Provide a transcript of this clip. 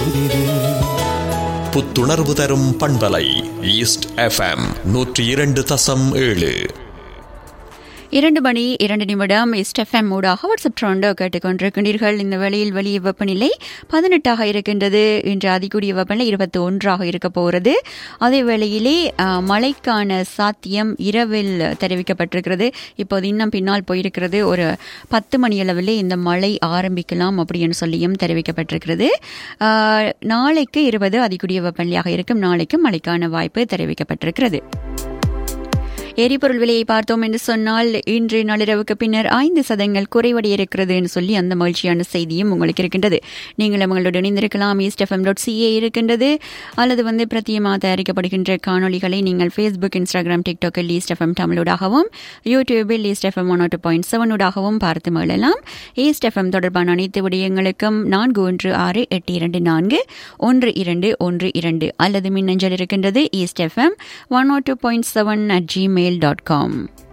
புத்துணர்வு தரும் பண்பலை ஈஸ்ட் எஃப்எம் நூற்றி இரண்டு தசம் ஏழு இரண்டு மணி இரண்டு நிமிடம் எஸ்டெஃப்எம் ஊடாக வாட்ஸ்அப் ட்ரோண்டோ கேட்டுக்கொண்டிருக்கின்றீர்கள் இந்த வேளையில் வெளியே வெப்பநிலை பதினெட்டாக இருக்கின்றது இன்று அதிகூடிய வெப்பநிலை இருபத்தி ஒன்றாக இருக்க போகிறது அதே வேளையிலே அஹ், மழைக்கான சாத்தியம் இரவில் தெரிவிக்கப்பட்டிருக்கிறது இப்போது இன்னும் பின்னால் போயிருக்கிறது ஒரு பத்து மணி அளவிலே இந்த மழை ஆரம்பிக்கலாம் அப்படின்னு சொல்லியும் தெரிவிக்கப்பட்டிருக்கிறது அஹ், நாளைக்கு இருபது அதிகூடிய வெப்பநிலையாக இருக்கும் நாளைக்கு மழைக்கான வாய்ப்பு தெரிவிக்கப்பட்டிருக்கிறது எரிபொருள் விலையை பார்த்தோம் என்று சொன்னால் இன்று நள்ளிரவுக்கு பின்னர் ஐந்து சதங்கள் குறைவடைய இருக்கிறது என்று சொல்லி அந்த மகிழ்ச்சியான செய்தியும் உங்களுக்கு இருக்கின்றது நீங்கள் உங்களோட இணைந்திருக்கலாம் ஈஸ்ட் எஃப்எம் டாட் சிஏ இருக்கின்றது அல்லது வந்து பிரத்தியமாக தயாரிக்கப்படுகின்ற காணொளிகளை நீங்கள் ஃபேஸ்புக் இன்ஸ்டாகிராம் டிக்டாக்கில் ஈஸ்ட் எஃப்எம் தமிழோடாகவும் யூடியூபில் East FM one two point செவனோடாகவும் பார்த்து மகிழலாம் ஈஸ்ட் எஃப்எம் தொடர்பான அனைத்து விடயங்களுக்கும் நான்கு ஒன்று ஆறு எட்டு இரண்டு நான்கு ஒன்று இரண்டு ஒன்று இரண்டு அல்லது மின்னஞ்சல் இருக்கின்றது East FM one two point seven at Gmail dot com